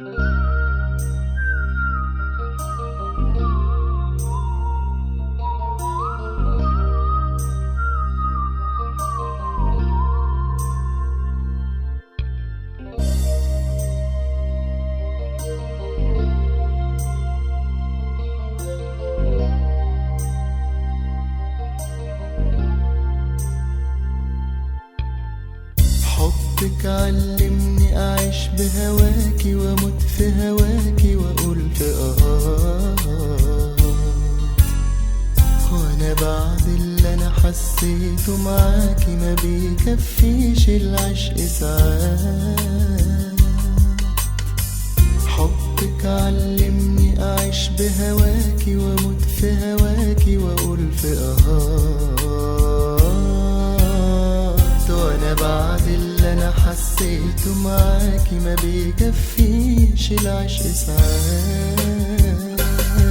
حبك علمني أعيش بهواكي وأموت في هواكي وأقول في آه وأنا بعد اللي أنا حسيته معاكي ما بيكفيش العشق ساعات حبك علمني أعيش بهواكي وأموت في هواكي وأقول في آه وأنا بعد اللي أنا حسيته معاكي ما بيكفيش العشق ساعات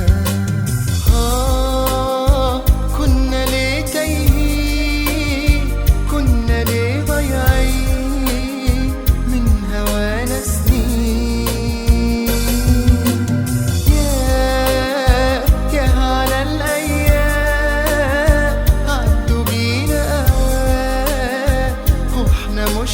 آه كنا ليه تايهين كنا ليه ضايعين من هوانا سنين يا يا على الأيام عدوا بينا أوقات واحنا مش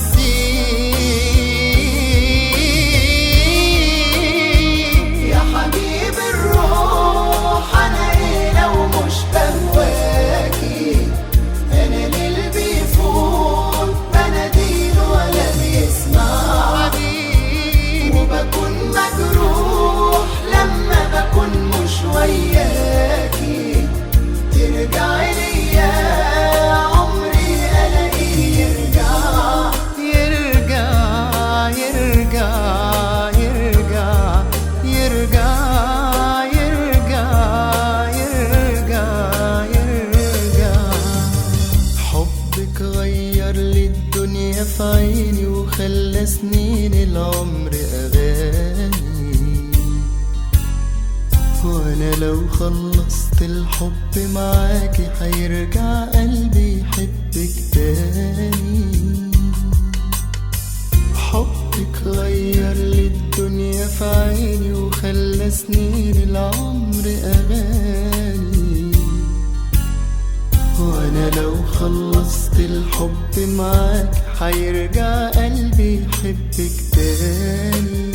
حاسين يا حبيب الروح انا ايه لو مش بهواكي انا ليل بيفوت بناديل ولا بيسمع وبكون مجروح لما بكون مش وياكي ترجعي ليا عمري الاقيه يرجع يرجع يرجع يرجع يرجع يرجع يرجع يرجع حبك غير لي الدنيا في عيني وخلى سنين العمر أغاني وانا لو خلصت الحب معاكي هيرجع قلبي يحبك تاني حبك غير لي الدنيا في عيني وخلى سنين العمر أغاني وانا لو خلصت الحب معاك هيرجع قلبي يحبك تاني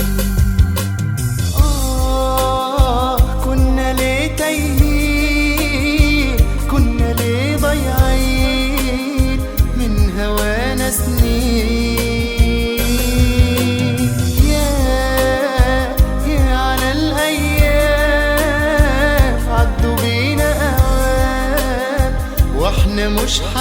آه كنا ليه تايهين كنا ليه ضايعين من هوانا سنين يا يا على الأيام عدوا بينا أوقات واحنا مش